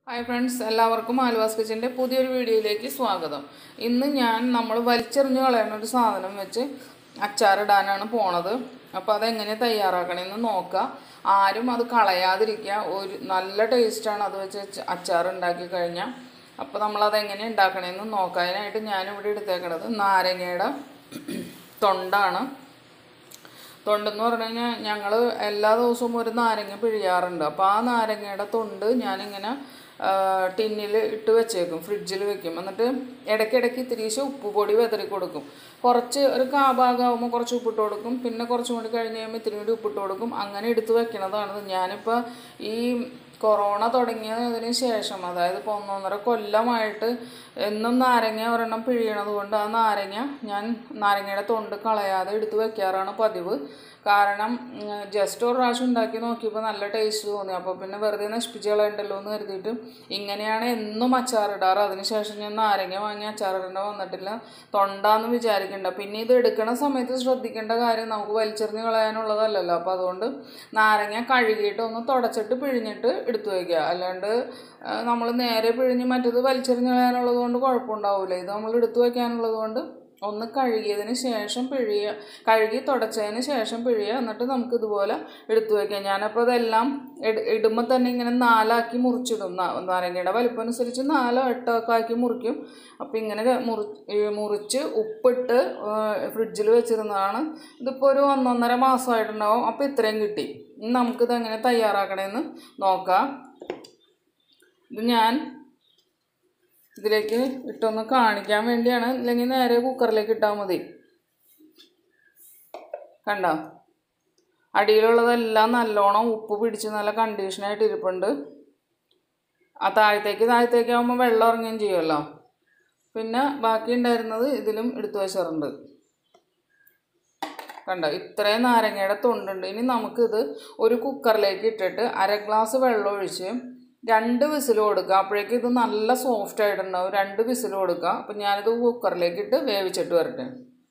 hi friends എല്ലാവർക്കും ആലുവാസ് കിച്ചൻ്റെ പുതിയൊരു വീഡിയോയിലേക്ക് സ്വാഗതം ഇന്ന് ഞാൻ നമ്മൾ വലിച്ചെറിഞ്ഞ് കളയുന്ന ഒരു സാധനം വെച്ച് അച്ചാറിടാനാണ് പോണത് അപ്പോൾ അതെങ്ങനെ തയ്യാറാക്കണമെന്ന് നോക്കുക ആരും അത് കളയാതിരിക്കുക ഒരു നല്ല ടേസ്റ്റാണ് അത് വെച്ച് അച്ച- അച്ചാർ ഉണ്ടാക്കി കഴിഞ്ഞാൽ അപ്പോൾ നമ്മളതെങ്ങനെ ഉണ്ടാക്കണമെന്ന് നോക്കാം അതിനായിട്ട് ഞാനിവിടെ എടുത്തേക്കണത് നാരങ്ങയുടെ തൊണ്ടാണ് തൊണ്ടെന്ന് പറഞ്ഞു കഴിഞ്ഞാൽ ഞങ്ങൾ എല്ലാ ദിവസവും ഒരു നാരങ്ങ പിഴിയാറുണ്ട് അപ്പോൾ ആ നാരങ്ങയുടെ തൊണ്ട് ഞാനിങ്ങനെ ടിന്നിൽ ഇട്ട് വെച്ചേക്കും ഫ്രിഡ്ജിൽ വെക്കും എന്നിട്ട് ഇടയ്ക്കിടയ്ക്ക് ഇത്തിരീശ് ഉപ്പ് പൊടി വെതറി കൊടുക്കും കുറച്ച് ഒരു കാഭാഗമാകുമ്പോൾ കുറച്ച് ഉപ്പിട്ട് കൊടുക്കും പിന്നെ കുറച്ചും കൂടി കഴിഞ്ഞ് കഴിയുമ്പോൾ ഇത്തിരി കൂടി ഉപ്പിട്ട് കൊടുക്കും അങ്ങനെ എടുത്ത് വെക്കണതാണ് ഞാനിപ്പോൾ ഈ കൊറോണ തുടങ്ങിയതിന് ശേഷം അതായത് ഇപ്പോൾ ഒന്നൊന്നര കൊല്ലമായിട്ട് എന്നും നാരങ്ങ ഒരെണ്ണം പിഴിയണത് കൊണ്ട് ആ നാരങ്ങ ഞാൻ നാരങ്ങയുടെ തൊണ്ട് കളയാതെ എടുത്ത് വെക്കാറാണ് പതിവ് കാരണം ജസ്റ്റ് ഒരു പ്രാവശ്യം ഉണ്ടാക്കി നോക്കിയപ്പോൾ നല്ല ടേസ്റ്റ് തോന്നി അപ്പോൾ പിന്നെ വെറുതെ നശിപ്പിച്ച് കളയണ്ടല്ലോ എന്ന് കരുതിയിട്ട് ഇങ്ങനെയാണ് എന്നും അച്ചാറിടാറ് അതിനുശേഷം ഞാൻ നാരങ്ങ വാങ്ങി അച്ചാറിടേണ്ട വന്നിട്ടില്ല തൊണ്ടാന്ന് വിചാരിക്കണ്ട പിന്നെ ഇത് എടുക്കണ സമയത്ത് ശ്രദ്ധിക്കേണ്ട കാര്യം നമുക്ക് വലിച്ചെറിഞ്ഞ് കളയാനുള്ളതല്ലല്ലോ അപ്പോൾ അതുകൊണ്ട് നാരങ്ങ കഴുകിയിട്ട് ഒന്ന് തുടച്ചിട്ട് പിഴിഞ്ഞിട്ട് എടുത്തു വയ്ക്കുക അല്ലാണ്ട് നമ്മൾ നേരെ പിഴിഞ്ഞ് മറ്റത് വലിച്ചെറിഞ്ഞ് കളയാനുള്ളത് കൊണ്ട് കുഴപ്പമുണ്ടാവില്ല ഇത് നമ്മൾ എടുത്തു വയ്ക്കാനുള്ളത് കൊണ്ട് ഒന്ന് കഴുകിയതിന് ശേഷം പിഴിയുക കഴുകി തുടച്ചതിന് ശേഷം പിഴിയുക എന്നിട്ട് നമുക്ക് ഇതുപോലെ എടുത്തു വയ്ക്കാം ഞാനപ്പോൾ അതെല്ലാം ഇട ഇടുമ്പോൾ തന്നെ ഇങ്ങനെ നാലാക്കി മുറിച്ചിടും നാ- നാരങ്ങയുടെ വലിപ്പം അനുസരിച്ച് നാലോ എട്ടോ ഒക്കെ ആക്കി മുറിക്കും അപ്പോൾ ഇങ്ങനെ മുറി ഈ മുറിച്ച് ഉപ്പിട്ട് ഫ്രിഡ്ജിൽ വെച്ചിരുന്നതാണ് ഇതിപ്പോൾ ഒരു ഒന്നൊന്നര മാസമായിട്ടുണ്ടാവും അപ്പോൾ ഇത്രയും കിട്ടി ഇനി നമുക്കിത് എങ്ങനെ തയ്യാറാക്കണമെന്ന് നോക്കാം ഇത് ഞാൻ ഇതിലേക്ക് ഇട്ടൊന്ന് കാണിക്കാൻ വേണ്ടിയാണ് ഇല്ലെങ്കിൽ നേരെ കുക്കറിലേക്ക് ഇട്ടാൽ മതി കണ്ടോ അടിയിലുള്ളതെല്ലാം നല്ലോണം ഉപ്പ് പിടിച്ച് നല്ല കണ്ടീഷനായിട്ട് ഇരിപ്പുണ്ട് ആ താഴത്തേക്ക് താഴത്തേക്ക് ആകുമ്പോൾ വെള്ളം ഇറങ്ങുകയും ചെയ്യുമല്ലോ പിന്നെ ബാക്കി ഉണ്ടായിരുന്നത് ഇതിലും എടുത്തു വെച്ചിട്ടുണ്ട് കണ്ടോ ഇത്രയും നാരങ്ങയുടെ തൊണ്ടുണ്ട് ഇനി നമുക്കിത് ഒരു കുക്കറിലേക്ക് ഇട്ടിട്ട് അര ഗ്ലാസ് വെള്ളം ഒഴിച്ച് രണ്ട് വിസിൽ കൊടുക്കുക അപ്പോഴേക്കും ഇത് നല്ല സോഫ്റ്റ് ആയിട്ടുണ്ടാവും രണ്ട് വിസിൽ കൊടുക്കുക അപ്പം ഞാനിത് കുക്കറിലേക്ക് ഇട്ട് വേവിച്ചിട്ട് വരട്ടെ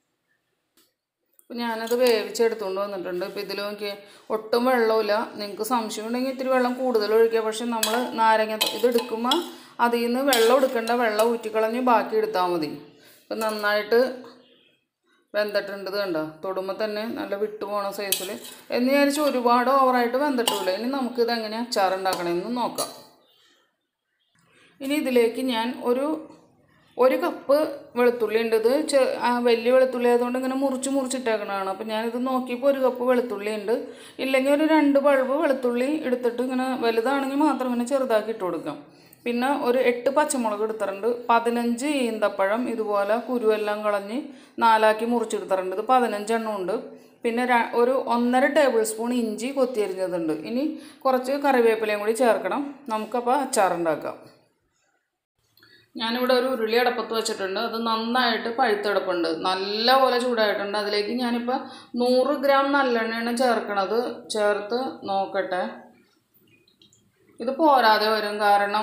അപ്പം ഞാനത് വേവിച്ചെടുത്തുകൊണ്ട് വന്നിട്ടുണ്ട് ഇപ്പം ഇതിൽ നോക്കി ഒട്ടും വെള്ളമില്ല നിങ്ങൾക്ക് സംശയം ഉണ്ടെങ്കിൽ ഇത്തിരി വെള്ളം കൂടുതൽ ഒഴിക്കുക പക്ഷെ നമ്മൾ നാരങ്ങ ഇത് എടുക്കുമ്പോൾ അതിൽ നിന്ന് വെള്ളം എടുക്കേണ്ട വെള്ളം ഊറ്റിക്കളഞ്ഞ് ബാക്കി എടുത്താൽ മതി അപ്പം നന്നായിട്ട് വെന്തിട്ടുണ്ട് ഇത് കണ്ടോ തൊടുമ്പോൾ തന്നെ നല്ല വിട്ടു പോണ സൈസിൽ എന്ന് വിചാരിച്ച് ഒരുപാട് ഓവറായിട്ട് വെന്തിട്ടില്ല ഇനി നമുക്കിത് എങ്ങനെ അച്ചാർ ഉണ്ടാക്കണമെന്ന് നോക്കാം ഇനി ഇതിലേക്ക് ഞാൻ ഒരു ഒരു കപ്പ് വെളുത്തുള്ളി ഉണ്ട് ഇത് ചെ ആ വലിയ വെളുത്തുള്ളി ആയതുകൊണ്ട് ഇങ്ങനെ മുറിച്ച് മുറിച്ചിട്ടേക്കണതാണ് അപ്പം ഞാനിത് നോക്കിയപ്പോൾ ഒരു കപ്പ് വെളുത്തുള്ളി ഉണ്ട് ഇല്ലെങ്കിൽ ഒരു രണ്ട് ബൾബ് വെളുത്തുള്ളി എടുത്തിട്ട് ഇങ്ങനെ വലുതാണെങ്കിൽ മാത്രം ഇങ്ങനെ ചെറുതാക്കി ഇട്ട് കൊടുക്കാം പിന്നെ ഒരു എട്ട് പച്ചമുളക് എടുത്തിട്ടുണ്ട് പതിനഞ്ച് ഈന്തപ്പഴം ഇതുപോലെ കുരുവെല്ലാം കളഞ്ഞ് നാലാക്കി മുറിച്ചെടുത്തിട്ടുണ്ട് ഇത് പതിനഞ്ചെണ്ണം ഉണ്ട് പിന്നെ ര- ഒരു ഒന്നര ടേബിൾ സ്പൂൺ ഇഞ്ചി കൊത്തിയരിഞ്ഞതുണ്ട് ഇനി കുറച്ച് കറിവേപ്പിലയും കൂടി ചേർക്കണം നമുക്കപ്പോൾ അച്ചാറുണ്ടാക്കാം ഞാനിവിടെ ഒരു ഉരുളി അടപ്പത്ത് വെച്ചിട്ടുണ്ട് അത് നന്നായിട്ട് പഴുത്തടപ്പുണ്ട് നല്ലപോലെ ചൂടായിട്ടുണ്ട് അതിലേക്ക് ഞാനിപ്പോൾ നൂറ് ഗ്രാം നല്ലെണ്ണയാണ് ചേർക്കണത് ചേർത്ത് നോക്കട്ടെ ഇത് പോരാതെ വരും കാരണം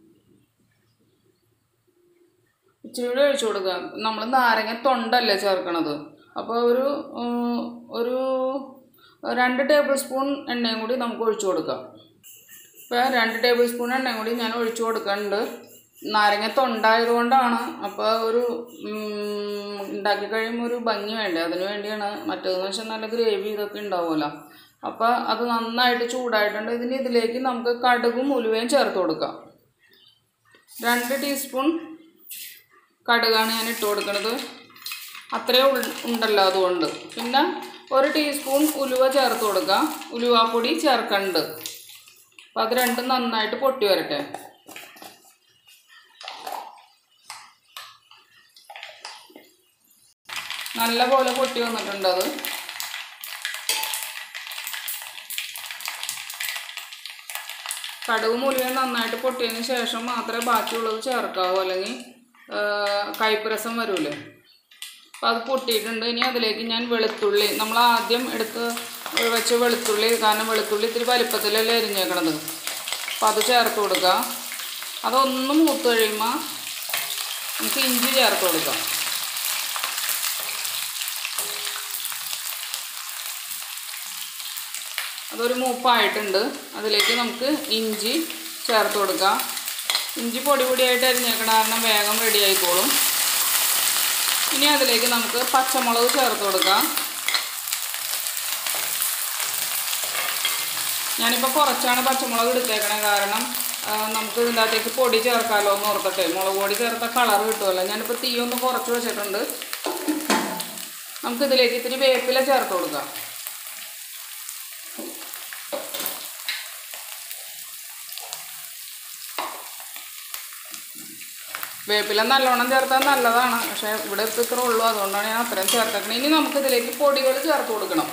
ഇച്ചിരി കൂടി ഒഴിച്ചു കൊടുക്കുക നമ്മൾ നാരങ്ങ തൊണ്ടല്ലേ ചേർക്കണത് അപ്പോൾ ഒരു ഉം, ഒരു രണ്ട് ടേബിൾ സ്പൂൺ എണ്ണയും കൂടി നമുക്ക് ഒഴിച്ചു കൊടുക്കാം ഇപ്പോൾ രണ്ട് ടേബിൾ സ്പൂൺ എണ്ണയും കൂടി ഞാൻ ഒഴിച്ചു കൊടുക്കുന്നുണ്ട് നാരങ്ങ തൊണ്ടായത് കൊണ്ടാണ് അപ്പോൾ ഒരു ഉം, ഉണ്ടാക്കി കഴിയുമ്പോൾ ഒരു ഭംഗി വേണ്ടേ അതിന് വേണ്ടിയാണ് മറ്റേതെന്ന് വെച്ചാൽ നല്ല ഗ്രേവി ഇതൊക്കെ ഉണ്ടാവുമല്ലോ അപ്പോൾ അത് നന്നായിട്ട് ചൂടായിട്ടുണ്ട് ഇതിന് ഇതിലേക്ക് നമുക്ക് കടുകും ഉലുവയും ചേർത്ത് കൊടുക്കാം രണ്ട് ടീസ്പൂൺ കടുകാണ് ഞാൻ ഇട്ട് കൊടുക്കുന്നത് അത്രേ ഉൾ- ഉണ്ടല്ലോ അതുകൊണ്ട് പിന്നെ ഒരു ടീസ്പൂൺ ഉലുവ ചേർത്ത് കൊടുക്കുക ഉലുവാപ്പൊടി ചേർക്കണ്ട് അപ്പം അത് രണ്ടും നന്നായിട്ട് പൊട്ടി വരട്ടെ നല്ല പോലെ പൊട്ടി വന്നിട്ടുണ്ട് അത് കടുകും ഉലുവയും നന്നായിട്ട് പൊട്ടിയതിന് ശേഷം മാത്രമേ ബാക്കിയുള്ളത് ചേർക്കാവൂ അല്ലെങ്കിൽ കയ്പ്പ് രസം വരൂലേ അപ്പം അത് പൊട്ടിയിട്ടുണ്ട് ഇനി അതിലേക്ക് ഞാൻ വെളുത്തുള്ളി നമ്മൾ ആദ്യം എടുത്ത് വെച്ച വെളുത്തുള്ളി കാരണം വെളുത്തുള്ളി ഇത്തിരി വലിപ്പത്തിലല്ലേ എരിഞ്ഞേക്കണത് അപ്പം അത് ചേർത്ത് കൊടുക്കുക അതൊന്ന് മൂത്ത് കഴിയുമ്പോൾ നമുക്ക് ഇഞ്ചി ചേർത്ത് കൊടുക്കാം അതൊരു മൂപ്പായിട്ടുണ്ട് അതിലേക്ക് നമുക്ക് ഇഞ്ചി ചേർത്ത് കൊടുക്കാം ഇഞ്ചി പൊടി പൊടിയായിട്ട് അരിഞ്ഞേക്കണ കാരണം വേഗം റെഡി ആയിക്കോളും ഇനി അതിലേക്ക് നമുക്ക് പച്ചമുളക് ചേർത്ത് കൊടുക്കാം ഞാനിപ്പോൾ കുറച്ചാണ് പച്ചമുളക് എടുത്തേക്കണേ കാരണം ആ, നമുക്ക് ഇതിൻ്റെ അകത്തേക്ക് പൊടി ചേർക്കാമല്ലോ എന്ന് ഓർത്തിട്ടെ മുളക് പൊടി ചേർത്ത കളർ കിട്ടുമല്ലോ ഞാനിപ്പോൾ തീ ഒന്ന് കുറച്ച് വെച്ചിട്ടുണ്ട് നമുക്ക് ഇതിലേക്ക് ഇത്തിരി വേപ്പില ചേർത്ത് കൊടുക്കാം വേപ്പില നല്ലോണം ചേർത്താൽ നല്ലതാണ് പക്ഷേ ഇവിടെ ഇപ്പം ഇത്ര ഉള്ളൂ അതുകൊണ്ടാണ് ഞാൻ അത്രയും ചേർത്തേക്കണത് ഇനി നമുക്ക് ഇതിലേക്ക് പൊടികൾ ചേർത്ത് കൊടുക്കണം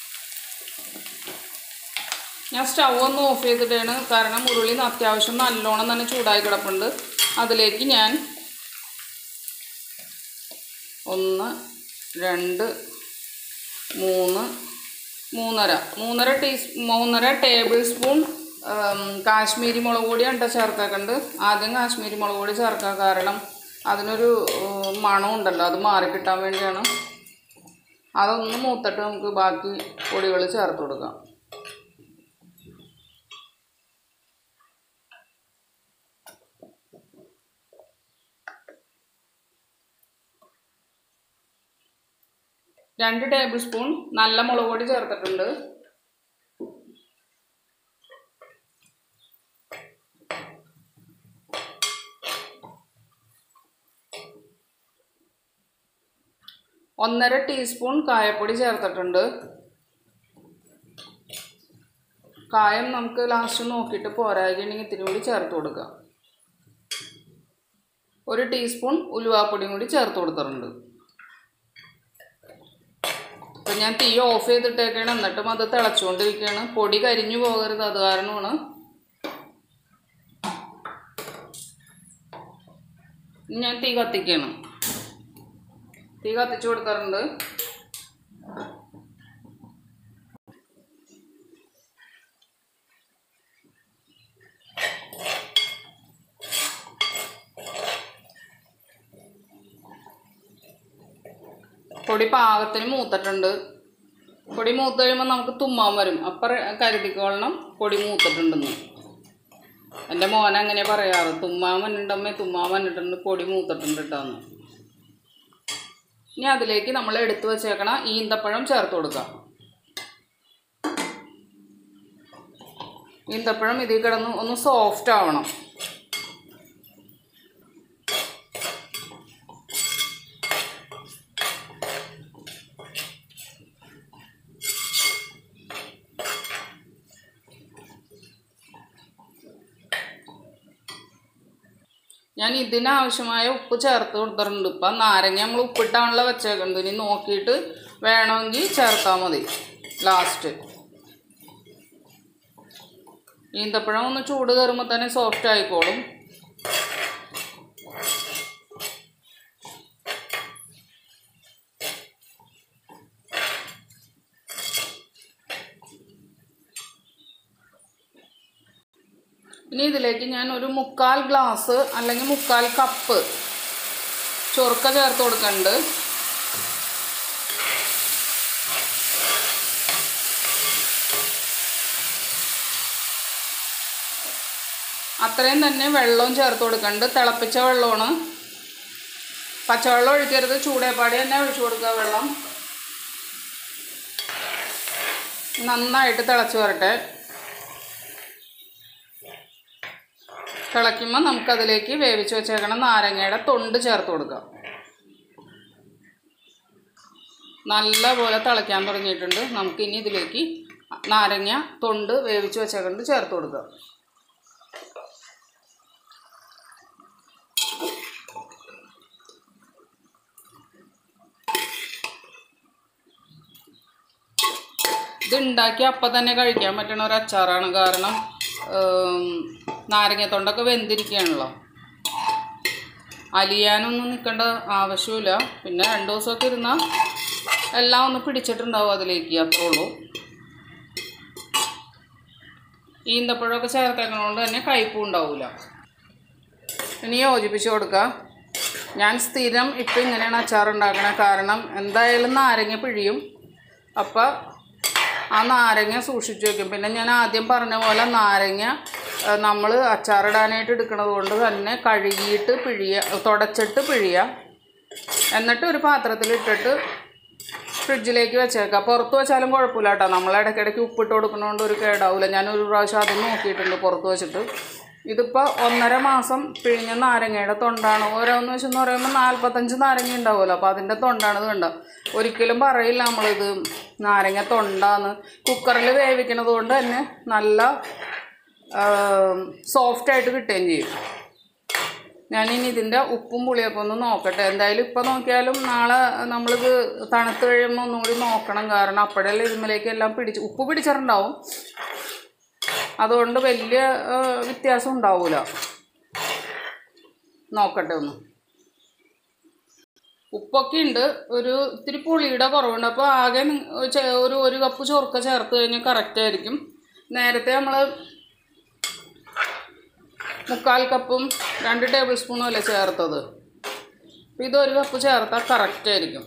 ഞാൻ സ്റ്റൗ ഒന്ന് ഓഫ് ചെയ്തിട്ടാണ് കാരണം ഉരുളി അത്യാവശ്യം നല്ലോണം തന്നെ ചൂടായി കിടപ്പുണ്ട് അതിലേക്ക് ഞാൻ ഒന്ന് രണ്ട് മൂന്ന് മൂന്നര മൂന്നര ടീസ് മൂന്നര ടേബിൾ സ്പൂൺ ഉം, കാശ്മീരി മുളക് പൊടിയാണ് കേട്ടോ ചേർത്തേക്കണ്ട് ആദ്യം കാശ്മീരി മുളക് പൊടി ചേർക്കാൻ കാരണം അതിനൊരു ഉം, മണം ഉണ്ടല്ലോ അത് മാറിക്കിട്ടാൻ വേണ്ടിയാണ് അതൊന്ന് മൂത്തിട്ട് നമുക്ക് ബാക്കി പൊടികൾ ചേർത്ത് കൊടുക്കാം രണ്ട് ടേബിൾ സ്പൂൺ നല്ല മുളക് പൊടി ചേർത്തിട്ടുണ്ട് ഒന്നര ടീസ്പൂൺ കായപ്പൊടി ചേർത്തിട്ടുണ്ട് കായം നമുക്ക് ലാസ്റ്റ് നോക്കിയിട്ട് പോരായിട്ടുണ്ടെങ്കിൽ ഇത്തിരി കൂടി ചേർത്ത് കൊടുക്കാം ഒരു ടീസ്പൂൺ ഉലുവാപ്പൊടിയും കൂടി ചേർത്ത് കൊടുത്തിട്ടുണ്ട് അപ്പം ഞാൻ തീ ഓഫ് ചെയ്തിട്ടേക്കാണ് എന്നിട്ടും അത് തിളച്ചുകൊണ്ടിരിക്കുകയാണ് പൊടി കരിഞ്ഞു പോകരുത് അത് കാരണമാണ് ഇനി ഞാൻ തീ കത്തിക്കണം തീ കത്തിച്ചു കൊടുക്കാറുണ്ട് പൊടി പാകത്തിന് മൂത്തിട്ടുണ്ട് പൊടി മൂത്ത് കഴിയുമ്പോൾ നമുക്ക് തുമ്മാൻ വരും അപ്പം കരുതിക്കോളണം പൊടി മൂത്തിട്ടുണ്ടെന്ന് എൻ്റെ മോൻ അങ്ങനെ പറയാറ് തുമ്മാൻ വന്നിട്ടമ്മേ തുമ്മാൻ വന്നിട്ടുണ്ട് പൊടി മൂത്തിട്ടുണ്ട് കേട്ടോന്ന് ഇനി അതിലേക്ക് നമ്മൾ എടുത്തു വച്ചേക്കണ ഈന്തപ്പഴം ചേർത്ത് കൊടുക്കാം ഈന്തപ്പഴം ഇതിൽ കിടന്ന് ഒന്ന് സോഫ്റ്റ് ആവണം ഞാൻ ഇതിനാവശ്യമായ ഉപ്പ് ചേർത്ത് കൊടുത്തിട്ടുണ്ട് ഇപ്പം നാരങ്ങ നമ്മൾ ഉപ്പിട്ടാണല്ലോ വെച്ചേക്കുന്നത് ഇനി നോക്കിയിട്ട് വേണമെങ്കിൽ ചേർത്താൽ മതി ലാസ്റ്റ് ഈന്തപ്പഴം ഒന്ന് ചൂട് കയറുമ്പോൾ തന്നെ സോഫ്റ്റ് ആയിക്കോളും ഇനി ഇതിലേക്ക് ഞാൻ ഒരു മുക്കാൽ ഗ്ലാസ് അല്ലെങ്കിൽ മുക്കാൽ കപ്പ് ചൊറുക്ക ചേർത്ത് കൊടുക്കുന്നുണ്ട് അത്രയും തന്നെ വെള്ളവും ചേർത്ത് കൊടുക്കുന്നുണ്ട് തിളപ്പിച്ച വെള്ളമാണ് പച്ചവെള്ളം ഒഴിക്കരുത് ചൂടേപ്പാടി തന്നെ ഒഴിച്ചു കൊടുക്കുക വെള്ളം നന്നായിട്ട് തിളച്ച് വരട്ടെ തിളയ്ക്കുമ്പോൾ നമുക്കതിലേക്ക് വേവിച്ച് വെച്ചേക്കണ നാരങ്ങയുടെ തൊണ്ട് ചേർത്ത് കൊടുക്കാം നല്ലപോലെ തിളയ്ക്കാൻ തുടങ്ങിയിട്ടുണ്ട് നമുക്കിനി ഇതിലേക്ക് നാരങ്ങ തൊണ്ട് വേവിച്ച് വെച്ചേക്കൊണ്ട് ചേർത്ത് കൊടുക്കാം ഇത് ഉണ്ടാക്കി അപ്പം തന്നെ കഴിക്കാൻ പറ്റണ ഒരു അച്ചാറാണ് കാരണം ഉം, നാരങ്ങത്തൊണ്ടൊക്കെ വെന്തിരിക്കുകയാണല്ലോ അലിയാനൊന്നും നിൽക്കേണ്ട ആവശ്യമില്ല പിന്നെ രണ്ട് ദിവസമൊക്കെ ഇരുന്നാൽ എല്ലാം ഒന്ന് പിടിച്ചിട്ടുണ്ടാവും അതിലേക്ക് അത്രേ ഉള്ളൂ ഈന്തപ്പഴമൊക്കെ ചേർത്തേക്കണോണ്ട് തന്നെ കയ്പും ഉണ്ടാവില്ല ഇനി യോജിപ്പിച്ച് കൊടുക്കുക ഞാൻ സ്ഥിരം ഇപ്പം ഇങ്ങനെയാണ് അച്ചാർ ഉണ്ടാക്കണത് കാരണം എന്തായാലും നാരങ്ങ പിഴിയും അപ്പം ആ നാരങ്ങ സൂക്ഷിച്ചു വെക്കും പിന്നെ ഞാൻ ആദ്യം പറഞ്ഞ പോലെ നാരങ്ങ നമ്മൾ അച്ചാറിടാനായിട്ട് എടുക്കുന്നത് കൊണ്ട് തന്നെ കഴുകിയിട്ട് പിഴിയ തുടച്ചിട്ട് പിഴിയുക എന്നിട്ട് ഒരു പാത്രത്തിൽ ഇട്ടിട്ട് ഫ്രിഡ്ജിലേക്ക് വെച്ചേക്കാം പുറത്ത് വെച്ചാലും കുഴപ്പമില്ല കേട്ടോ നമ്മൾ ഇടയ്ക്കിടയ്ക്ക് ഉപ്പിട്ട് കൊടുക്കുന്നതുകൊണ്ട് ഒരു കേടാവില്ല ഞാൻ ഒരു പ്രാവശ്യം അതും നോക്കിയിട്ടുണ്ട് പുറത്ത് വെച്ചിട്ട് ഇതിപ്പോൾ ഒന്നര മാസം പിഴിഞ്ഞ നാരങ്ങയുടെ തൊണ്ടാണ് ഓരോന്ന് വെച്ചെന്ന് പറയുമ്പോൾ നാൽപ്പത്തഞ്ച് നാരങ്ങ ഉണ്ടാവുമല്ലോ അപ്പോൾ അതിൻ്റെ തൊണ്ടാണ് ഇത് കണ്ടോ ഒരിക്കലും പറയില്ല നമ്മളിത് നാരങ്ങ തൊണ്ടാന്ന് കുക്കറിൽ വേവിക്കണത് കൊണ്ട് തന്നെ നല്ല സോഫ്റ്റായിട്ട് കിട്ടുകയും ചെയ്യും ഞാനിനി ഇതിൻ്റെ ഉപ്പും പുളിയൊക്കെ ഒന്ന് നോക്കട്ടെ എന്തായാലും ഇപ്പം നോക്കിയാലും നാളെ നമ്മളിത് തണുത്ത് കഴിയുമ്പോൾ ഒന്നുകൂടി നോക്കണം കാരണം അപ്പോഴല്ലേ ഇതിന്മേലേക്ക് എല്ലാം പിടിച്ച് ഉപ്പ് പിടിച്ചിട്ടുണ്ടാവും അതുകൊണ്ട് വലിയ ആ, വ്യത്യാസം ഉണ്ടാവില്ല നോക്കട്ടെ ഒന്ന് ഉപ്പൊക്കെ ഉണ്ട് ഒരു ഇത്തിരി പുളിയുടെ കുറവുണ്ട് അപ്പോൾ ആകെ നി- ചെ- ഒരു ഒരു കപ്പ് ചൊറുക്ക ചേർത്ത് കഴിഞ്ഞാൽ കറക്റ്റ് ആയിരിക്കും നേരത്തെ നമ്മൾ മുക്കാൽ കപ്പും രണ്ട് ടേബിൾ സ്പൂണും അല്ലേ ചേർത്തത് അപ്പോൾ ഇത് ഒരു കപ്പ് ചേർത്താൽ കറക്റ്റ് ആയിരിക്കും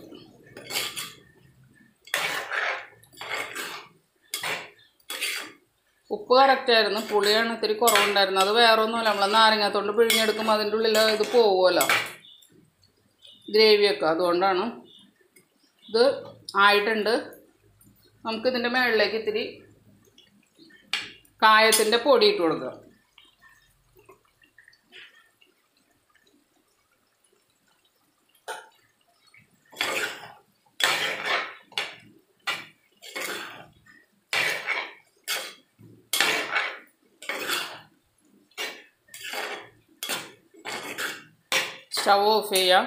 ഉപ്പ് കറക്റ്റ് ആയിരുന്നു പുളിയാണ് ഇത്തിരി കുറവുണ്ടായിരുന്നു അത് വേറെ ഒന്നുമല്ല നമ്മൾ നാരങ്ങാത്തോണ്ട് പിഴിഞ്ഞെടുക്കുമ്പോൾ അതിൻ്റെ ഉള്ളിൽ ഇത് പോവുമല്ലോ ഗ്രേവിയൊക്കെ അതുകൊണ്ടാണ് ഇത് ആയിട്ടുണ്ട് നമുക്കിതിൻ്റെ മുകളിലേക്ക് ഇത്തിരി കായത്തിൻ്റെ പൊടി ഇട്ട് കൊടുക്കാം സ്റ്റവ് ഓഫ് ചെയ്യാം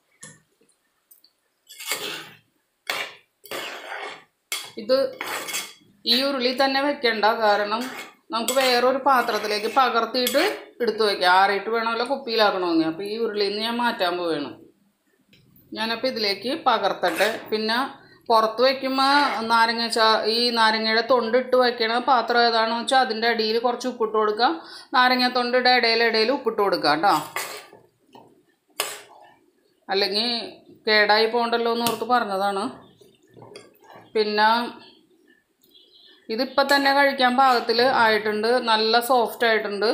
ഇത് ഈ ഉരുളി തന്നെ വെക്കണ്ട കാരണം നമുക്ക് വേറൊരു പാത്രത്തിലേക്ക് പകർത്തിയിട്ട് എടുത്തു വയ്ക്കാം ആറിയിട്ട് വേണമല്ലോ കുപ്പിയിലാക്കണമെങ്കിൽ അപ്പോൾ ഈ ഉരുളിയിൽ നിന്ന് ഞാൻ മാറ്റാൻ പോവുകയാണ് ഞാനപ്പോൾ ഇതിലേക്ക് പകർത്തട്ടെ പിന്നെ പുറത്ത് വയ്ക്കുമ്പോൾ നാരങ്ങ ചാ ഈ നാരങ്ങയുടെ തൊണ്ടിട്ട് വയ്ക്കണ പാത്രം ഏതാണെന്ന് വെച്ചാൽ അതിൻ്റെ അടിയിൽ കുറച്ച് ഉപ്പിട്ട് കൊടുക്കുക നാരങ്ങ തൊണ്ടിയുടെ ഇടയിൽ ഇടയിൽ ഉപ്പിട്ട് കൊടുക്കുക കേട്ടോ അല്ലെങ്കിൽ കേടായി പോകണ്ടല്ലോ എന്ന് ഓർത്ത് പറഞ്ഞതാണ് പിന്നെ ഇതിപ്പോൾ തന്നെ കഴിക്കാൻ പാകത്തിൽ ആയിട്ടുണ്ട് നല്ല സോഫ്റ്റ് ആയിട്ടുണ്ട്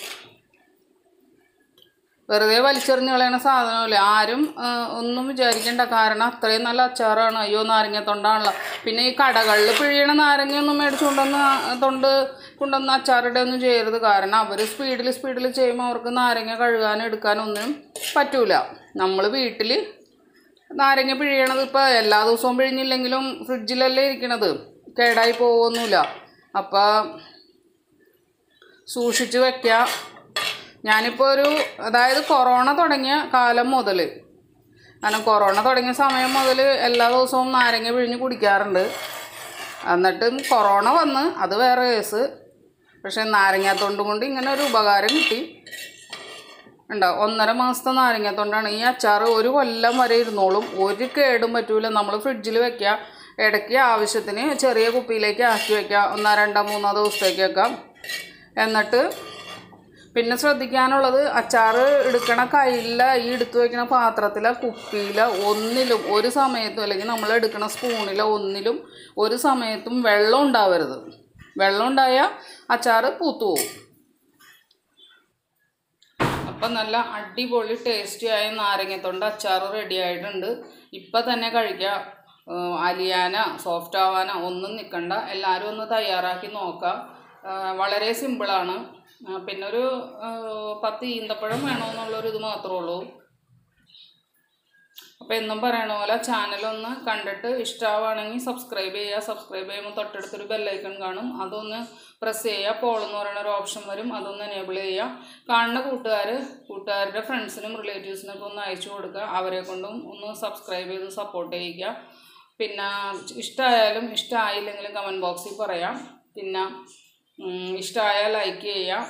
വെറുതെ വലിച്ചെറിഞ്ഞ് കളയണ സാധനമല്ലേ ആരും ആ, ഒന്നും വിചാരിക്കേണ്ട കാരണം അത്രയും നല്ല അച്ചാറാണ് അയ്യോ നാരങ്ങ തൊണ്ടാണല്ലോ പിന്നെ ഈ കടകളിൽ പിഴിയണ നാരങ്ങയൊന്നും മേടിച്ചു കൊണ്ടുവന്ന് ആ തൊണ്ട് കൊണ്ടുവന്ന് അച്ചാറിടൊന്നും ചെയ്യരുത് കാരണം അവർ സ്പീഡിൽ സ്പീഡിൽ ചെയ്യുമ്പോൾ അവർക്ക് നാരങ്ങ കഴുകാനും എടുക്കാനും ഒന്നും പറ്റൂല നമ്മൾ വീട്ടിൽ നാരങ്ങ പിഴിയണത് ഇപ്പോൾ എല്ലാ ദിവസവും പിഴിഞ്ഞില്ലെങ്കിലും ഫ്രിഡ്ജിലല്ലേ ഇരിക്കണത് കേടായി പോവൊന്നുമില്ല അപ്പോൾ സൂക്ഷിച്ച് വെക്കുക ഞാനിപ്പോൾ ഒരു അതായത് കൊറോണ തുടങ്ങിയ കാലം മുതൽ കാരണം കൊറോണ തുടങ്ങിയ സമയം മുതൽ എല്ലാ ദിവസവും നാരങ്ങ പിഴിഞ്ഞ് കുടിക്കാറുണ്ട് എന്നിട്ട് കൊറോണ വന്ന് അത് വേറെ കേസ് പക്ഷേ നാരങ്ങാത്തൊണ്ട് കൊണ്ട് ഇങ്ങനെ ഒരു ഉപകാരം കിട്ടി ഉണ്ടോ ഒന്നര മാസത്തെ നാരങ്ങാത്തൊണ്ടാണ് ഈ അച്ചാർ ഒരു കൊല്ലം വരെ ഇരുന്നോളും ഒരു കേടും പറ്റൂല നമ്മൾ ഫ്രിഡ്ജിൽ വെക്കുക ഇടയ്ക്ക് ആവശ്യത്തിന് ചെറിയ കുപ്പിയിലേക്ക് ആക്കി വെക്കുക ഒന്നോ രണ്ടോ മൂന്നോ ദിവസത്തേക്ക് വെക്കാം എന്നിട്ട് പിന്നെ ശ്രദ്ധിക്കാനുള്ളത് അച്ചാർ എടുക്കണ കയ്യില ഈ എടുത്തു വയ്ക്കണ പാത്രത്തിലെ കുപ്പിയില ഒന്നിലും ഒരു സമയത്തും അല്ലെങ്കിൽ നമ്മൾ എടുക്കണ സ്പൂണിലോ ഒന്നിലും ഒരു സമയത്തും വെള്ളം ഉണ്ടാവരുത് വെള്ളം ഉണ്ടായാൽ അച്ചാർ പൂത്തു പോകും അപ്പം നല്ല അടിപൊളി ടേസ്റ്റിയായ നാരങ്ങത്തൊണ്ട് അച്ചാർ റെഡി ആയിട്ടുണ്ട് ഇപ്പം തന്നെ കഴിക്കുക ഏഹ് അലിയാന സോഫ്റ്റ് ആവാനോ ഒന്നും നിൽക്കണ്ട എല്ലാവരും ഒന്ന് തയ്യാറാക്കി നോക്കാം ഏഹ് വളരെ സിമ്പിളാണ് ഏഹ് പിന്നെ ഒരു ഏഹ് പത്ത് ഈന്തപ്പഴം വേണമെന്നുള്ളൊരു ഇത് മാത്രമേ ഉള്ളൂ അപ്പോൾ എന്നും പറയണ പോലെ ചാനലൊന്ന് കണ്ടിട്ട് ഇഷ്ടമാവുകയാണെങ്കിൽ സബ്സ്ക്രൈബ് ചെയ്യുക സബ്സ്ക്രൈബ് ചെയ്യുമ്പോൾ തൊട്ടടുത്തൊരു ബെല്ലൈക്കൺ കാണും അതൊന്ന് പ്രസ് ചെയ്യുക പോൾ എന്ന് പറയുന്ന ഒരു ഓപ്ഷൻ വരും അതൊന്ന് എനേബിൾ ചെയ്യുക കാണുന്ന കൂട്ടുകാർ കൂട്ടുകാരുടെ ഫ്രണ്ട്സിനും റിലേറ്റീവ്സിനൊക്കെ ഒന്ന് അയച്ചു കൊടുക്കുക അവരെ കൊണ്ടും ഒന്ന് സബ്സ്ക്രൈബ് ചെയ്ത് സപ്പോർട്ട് ചെയ്യിക്കുക പിന്നെ ഇഷ്ടമായാലും ഇഷ്ടമായില്ലെങ്കിലും കമൻറ്റ് ബോക്സിൽ പറയാം പിന്നെ ഇഷ്ടമായാൽ ലൈക്ക് ചെയ്യാം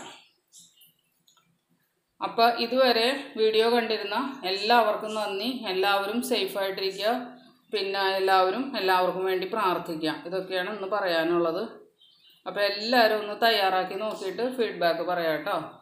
അപ്പോൾ ഇതുവരെ വീഡിയോ കണ്ടിരുന്ന എല്ലാവർക്കും നന്ദി എല്ലാവരും സേഫായിട്ടിരിക്കുക പിന്നെ എല്ലാവരും എല്ലാവർക്കും വേണ്ടി പ്രാർത്ഥിക്കുക ഇതൊക്കെയാണ് ഇന്ന് പറയാനുള്ളത് അപ്പോൾ എല്ലാവരും ഒന്ന് തയ്യാറാക്കി നോക്കിയിട്ട് ഫീഡ്ബാക്ക് പറയാം കേട്ടോ